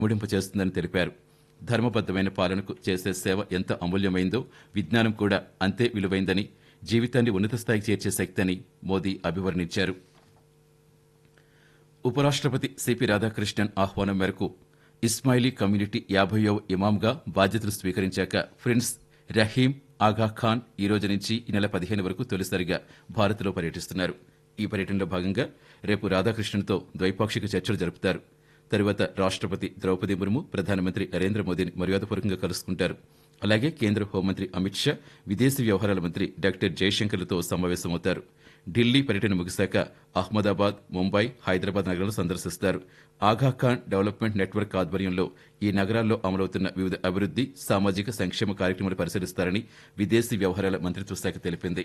ముడింపు చేస్తుందని తెలిపారు ధర్మబద్దమైన పాలనకు చేసే సేవ ఎంత అమూల్యమైందో విజ్ఞానం కూడా అంతే విలువైందని జీవితాన్ని ఉన్నత స్థాయికి చేర్చే శక్తి అని మోదీ అభివర్ణించారు ఉపరాష్ట్రపతి సిపి రాధాకృష్ణన్ ఆహ్వానం మేరకు ఇస్మాయిలీ కమ్యూనిటీ యాభైవ ఇమాంగా బాధ్యతలు స్వీకరించాక ప్రిన్స్ రహీం ఆగా ఖాన్ ఈ రోజు నుంచి ఈ నెల పదిహేను వరకు తొలిసారిగా భారత్లో పర్యటిస్తున్నారు ఈ పర్యటనలో భాగంగా రేపు రాధాకృష్ణన్తో ద్వైపాక్షిక చర్చలు జరుపుతారు తరువాత రాష్ట్రపతి ద్రౌపది ముర్ము ప్రధానమంత్రి నరేంద్ర మోదీని మర్యాదపూర్వకంగా కలుసుకుంటారు అలాగే కేంద్ర హోంమంత్రి అమిత్ షా విదేశీ వ్యవహారాల మంత్రి డాక్టర్ జయశంకర్లతో సమావేశమవుతారు ఢిల్లీ పర్యటన ముగిశాక అహ్మదాబాద్ ముంబై హైదరాబాద్ నగరాలు సందర్శిస్తారు ఆగాఖాన్ డెవలప్మెంట్ నెట్వర్క్ ఆధ్వర్యంలో ఈ నగరాల్లో అమలవుతున్న వివిధ అభివృద్ది సామాజిక సంక్షేమ కార్యక్రమాలు పరిశీలిస్తారని విదేశీ వ్యవహారాల మంత్రిత్వ శాఖ తెలిపింది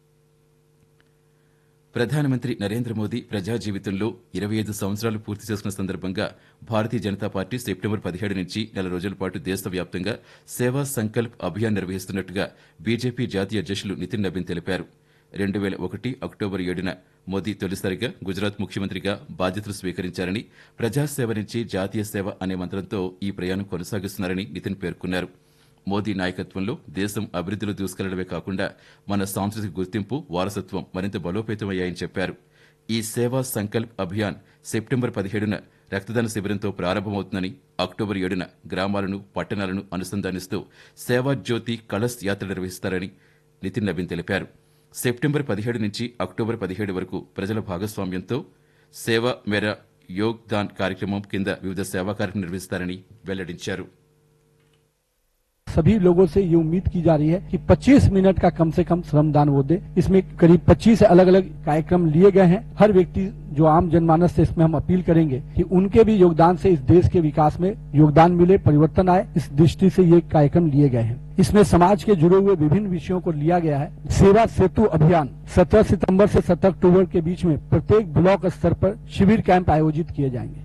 ప్రధానమంత్రి నరేంద్ర మోదీ ప్రజా జీవితంలో ఇరవై ఐదు సంవత్సరాలు పూర్తి చేసుకున్న సందర్భంగా భారతీయ జనతా పార్టీ సెప్టెంబర్ పదిహేడు నుంచి నెల రోజుల పాటు దేశవ్యాప్తంగా సేవా సంకల్ప్ అభియాన్ నిర్వహిస్తున్నట్టుగా బీజేపీ జాతీయ అధ్యక్షులు నితిన్ నబీన్ తెలిపారు రెండు వేల ఒకటి అక్టోబర్ ఏడున మోదీ తొలిసారిగా గుజరాత్ ముఖ్యమంత్రిగా బాధ్యతలు స్వీకరించారని ప్రజాసేవ నుంచి జాతీయ సేవ అనే మంత్రంతో ఈ ప్రయాణం కొనసాగిస్తున్నారని నితిన్ పేర్కొన్నారు మోదీ నాయకత్వంలో దేశం అభివృద్ధిలో దూసుకెళ్లడమే కాకుండా మన సాంస్కృతిక గుర్తింపు వారసత్వం మరింత బలోపేతమయ్యాయని చెప్పారు ఈ సేవా సంకల్ప్ అభియాన్ సెప్టెంబర్ పదిహేడున రక్తదాన శిబిరంతో ప్రారంభమవుతుందని అక్టోబర్ ఏడున గ్రామాలను పట్టణాలను అనుసంధానిస్తూ సేవా జ్యోతి కలస్ యాత్ర నిర్వహిస్తారని నితిన్ నవీన్ తెలిపారు సెప్టెంబర్ పదిహేడు నుంచి అక్టోబర్ పదిహేడు వరకు ప్రజల భాగస్వామ్యంతో సేవ మేర యోగ్ దాన్ కార్యక్రమం కింద వివిధ సేవా కార్యక్రమం నిర్వహిస్తారని వెల్లడించారు सभी लोगों से ये उम्मीद की जा रही है कि 25 मिनट का कम से कम श्रमदान वो दे इसमें करीब 25 अलग अलग कार्यक्रम लिए गए हैं हर व्यक्ति जो आम जनमानस से इसमें हम अपील करेंगे कि उनके भी योगदान से इस देश के विकास में योगदान मिले परिवर्तन आए इस दृष्टि से ये कार्यक्रम लिए गए हैं इसमें समाज के जुड़े हुए विभिन्न विषयों को लिया गया है सेवा सेतु अभियान 17 सितंबर से 7 अक्टूबर के बीच में प्रत्येक ब्लॉक स्तर पर शिविर कैंप आयोजित किए जाएंगे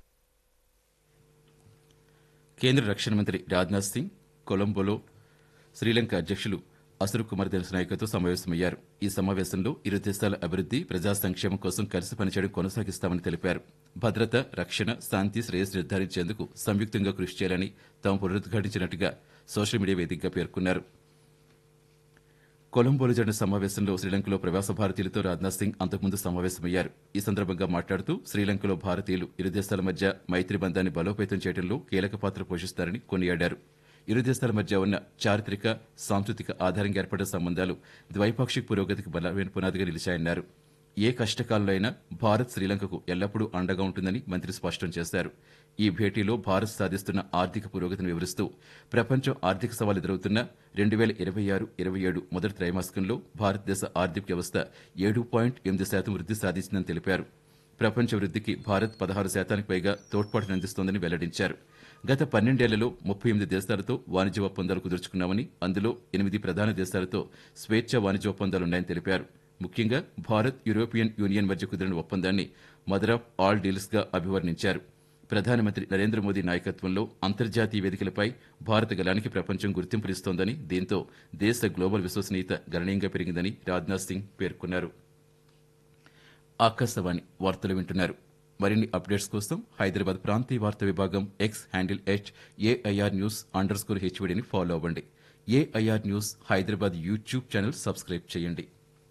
కేంద్ర రక్షణ మంత్రి రాజ్నాథ్ సింగ్ కొలంబోలో శ్రీలంక అధ్యక్షులు అసురు కుమార్ దినసనాయకతో సమావేశమయ్యారు ఈ సమావేశంలో ఇరు దేశాల అభివృద్ది ప్రజా సంక్షేమం కోసం కలిసి పనిచేయడం కొనసాగిస్తామని తెలిపారు భద్రత రక్షణ శాంతి శ్రేయస్ నిర్ధారించేందుకు సంయుక్తంగా కృషి చేయాలని తాము పునరుద్ఘాటించినట్టుగా సోషల్ మీడియా వేదికగా పేర్కొన్నారు కొలంబోలో జరిగిన సమావేశంలో శ్రీలంకలో ప్రవాస భారతీయులతో రాజ్నాథ్ సింగ్ అంతకుముందు సమావేశమయ్యారు ఈ సందర్భంగా మాట్లాడుతూ శ్రీలంకలో భారతీయులు ఇరు దేశాల మధ్య మైత్రి బంధాన్ని బలోపేతం చేయడంలో కీలక పాత్ర పోషిస్తారని కొనియాడారు ఇరు దేశాల మధ్య ఉన్న చారిత్రక సాంస్కృతిక ఆధారంగా ఏర్పడిన సంబంధాలు ద్వైపాక్షిక పురోగతికి బలమైన పునాదిగా నిలిచాయన్నారు ఏ కష్టకాలంలో అయినా భారత్ శ్రీలంకకు ఎల్లప్పుడూ అండగా ఉంటుందని మంత్రి స్పష్టం చేశారు ఈ భేటీలో భారత్ సాధిస్తున్న ఆర్థిక పురోగతిని వివరిస్తూ ప్రపంచం ఆర్థిక సవాలు ఎదురవుతున్న రెండు వేల ఇరవై ఆరు ఇరవై ఏడు మొదటి త్రైమాసికంలో భారతదేశ ఆర్థిక వ్యవస్థ ఏడు పాయింట్ ఎనిమిది శాతం వృద్ధి సాధించిందని తెలిపారు ప్రపంచ వృద్ధికి భారత్ పదహారు శాతానికి పైగా తోడ్పాటును అందిస్తోందని వెల్లడించారు గత పన్నెండేళ్లలో ముప్పై ఎనిమిది దేశాలతో వాణిజ్య ఒప్పందాలు కుదుర్చుకున్నామని అందులో ఎనిమిది ప్రధాన దేశాలతో స్వేచ్ఛ వాణిజ్య ఒప్పందాలున్నాయని తెలిపారు ముఖ్యంగా భారత్ యూరోపియన్ యూనియన్ మధ్య కుదిరిన ఒప్పందాన్ని మదర్ ఆఫ్ ఆల్ డీల్స్ గా అభివర్ణించారు ప్రధానమంత్రి నరేంద్ర మోదీ నాయకత్వంలో అంతర్జాతీయ వేదికలపై భారత గలానికి ప్రపంచం గుర్తింపునిస్తోందని దీంతో దేశ గ్లోబల్ విశ్వసనీయత గణనీయంగా పెరిగిందని రాజ్నాథ్ సింగ్ పేర్కొన్నారు ఆకాశవాణి వార్తలు వింటున్నారు మరిన్ని అప్డేట్స్ కోసం హైదరాబాద్ ప్రాంతీయ వార్తా విభాగం X handle H AIR news underscore హెచ్వీడీని ఫాలో అవ్వండి AIR news Hyderabad YouTube channel subscribe చేయండి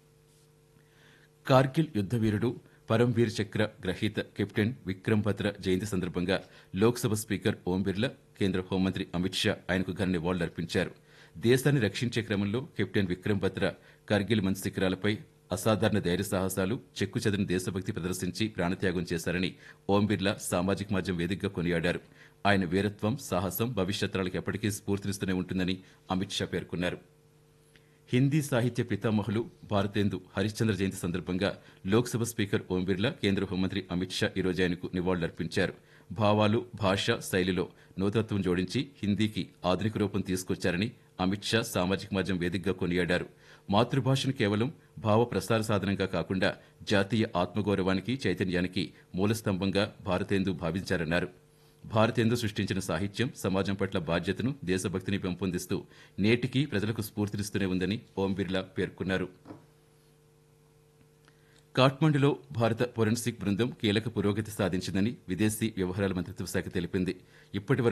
కార్గిల్ యుద్ధ వీరుడు పరంవీర్ చక్ర గ్రహీత కెప్టెన్ విక్రమ్ భద్ర జయంతి సందర్భంగా లోక్సభ స్పీకర్ ఓం బిర్లా కేంద్ర హోంమంత్రి అమిత్ షా ఆయనకు ఘన నివాళులర్పించారు దేశాన్ని రక్షించే క్రమంలో కెప్టెన్ విక్రమ్ భద్ర కార్గిల్ మంచి శిఖరాలపై అసాధారణ ధైర్య సాహసాలు చెక్కు చెదిరిన దేశభక్తి ప్రదర్శించి ప్రాణత్యాగం చేశారని ఓం బిర్లా సామాజిక మాధ్యమం వేదికగా కొనియాడారు ఆయన వీరత్వం సాహసం భవిష్యత్ తరాలకు ఎప్పటికీ స్ఫూర్తినిస్తూనే ఉంటుందని అమిత్ షా పేర్కొన్నారు హిందీ సాహిత్య పితామహులు భారతేందు హరిశ్చంద్ర జయంతి సందర్భంగా లోక్సభ స్పీకర్ ఓం బిర్లా కేంద్ర హోంమంత్రి అమిత్ షా ఈరోజు ఆయనకు నివాళులర్పించారు భావాలు భాష శైలిలో నూతత్వం జోడించి హిందీకి ఆధునిక రూపం తీసుకొచ్చారని అమిత్ షా సామాజిక మాధ్యమం వేదికగా కొనియాడారు మాతృభాషను కేవలం భావ ప్రసార సాధనంగా కాకుండా జాతీయ ఆత్మగౌరవానికి చైతన్యానికి మూలస్తంభంగా భారతేందు భావించారన్నారు భారతేందు సృష్టించిన సాహిత్యం సమాజం పట్ల బాధ్యతను దేశభక్తిని పెంపొందిస్తూ నేటికి ప్రజలకు స్ఫూర్తినిస్తూనే ఉందని ఓం బిర్లా పేర్కొన్నారు కాఠ్మండులో భారత ఫోరెన్సిక్ బృందం కీలక పురోగతి సాధించిందని విదేశీ వ్యవహారాల మంత్రిత్వ శాఖ తెలిపింది ఇప్పటి